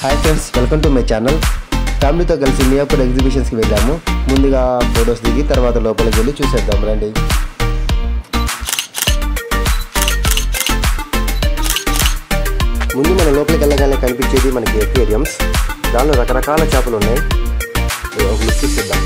hi friends welcome to my channel ఫ్యామిలీతో కలిసి మియాపూర్ ఎగ్జిబిషన్స్కి వెళ్ళాము ముందుగా ఫొటోస్ దిగి తర్వాత లోపలికి వెళ్ళి చూసేద్దాం రండి ముందు మన లోపలికి వెళ్ళగానే కనిపించేది మనకి ఎక్వేరియంస్ దానిలో రకరకాల చేపలు ఉన్నాయి ఒక లుక్ ఇద్దాం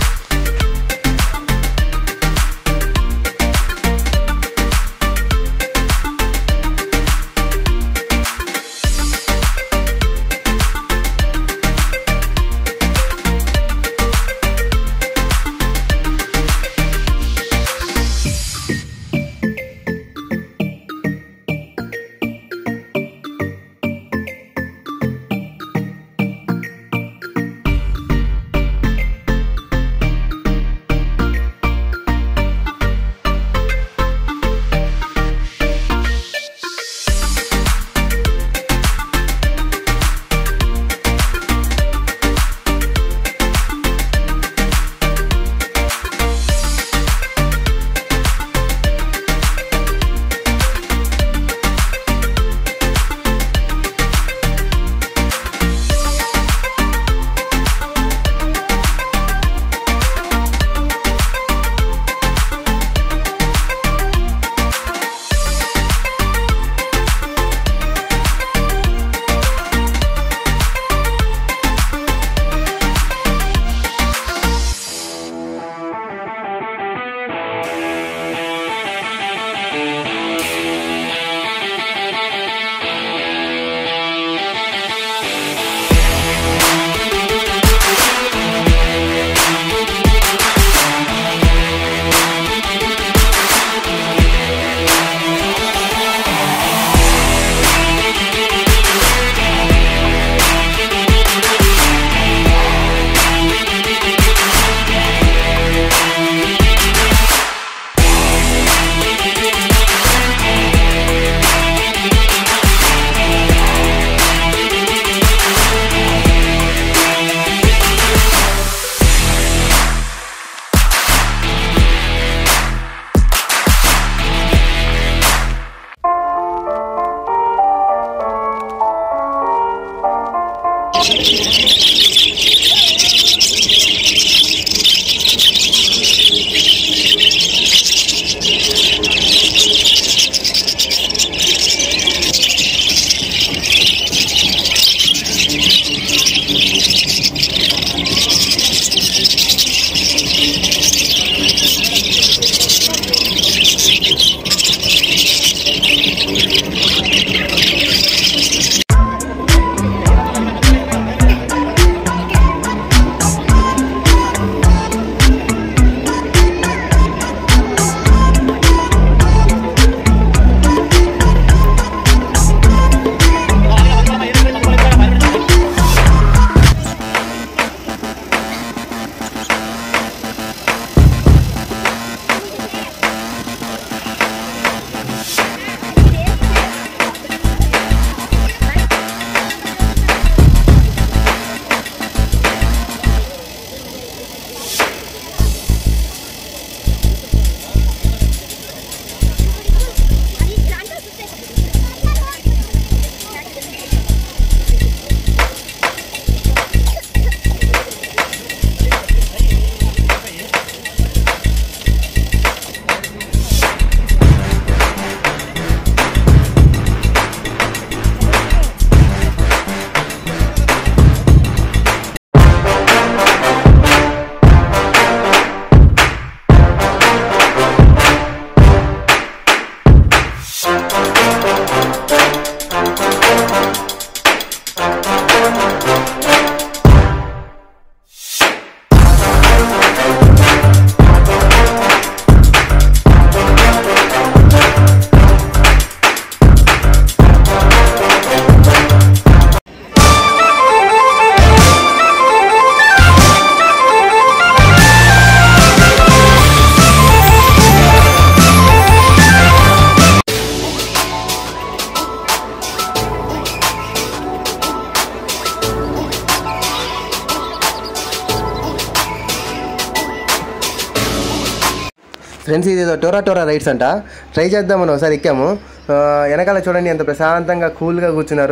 ఫ్రెండ్స్ ఇది ఏదో టోరా టోరా రైడ్స్ అంట ట్రై చేద్దామని ఒకసారి ఎక్కాము ఆ, వెనకాల చూడండి ఎంత ప్రశాంతంగా కూల్గా కూర్చున్నారు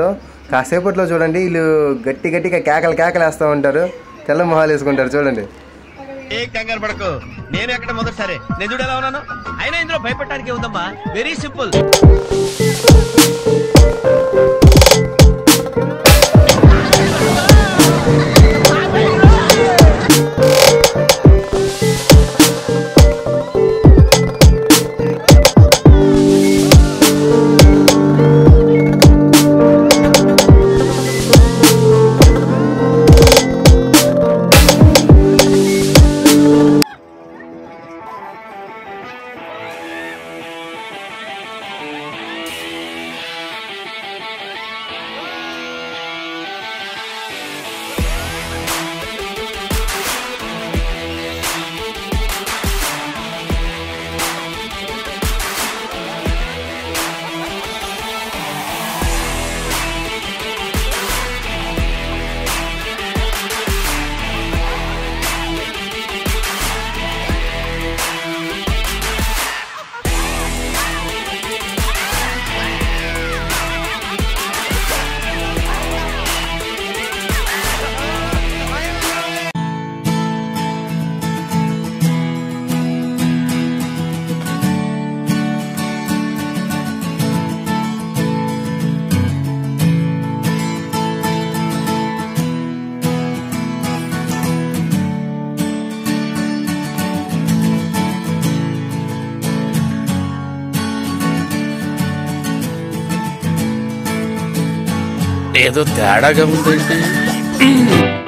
కాసేపట్లో చూడండి వీళ్ళు గట్టి గట్టిగా కేకలు కేకలు వేస్తూ ఉంటారు తెల్ల మొహాలు వేసుకుంటారు చూడండి ఏ కంగారు పడకు నేను ఎక్కడ మొదటిసారి నేను చూడు ఎలా ఉన్నాను అయినా ఇందులో భయపడటానికి ఉందమ్మా వెరీ సింపుల్ ఏదో తేడాగా ఉందండి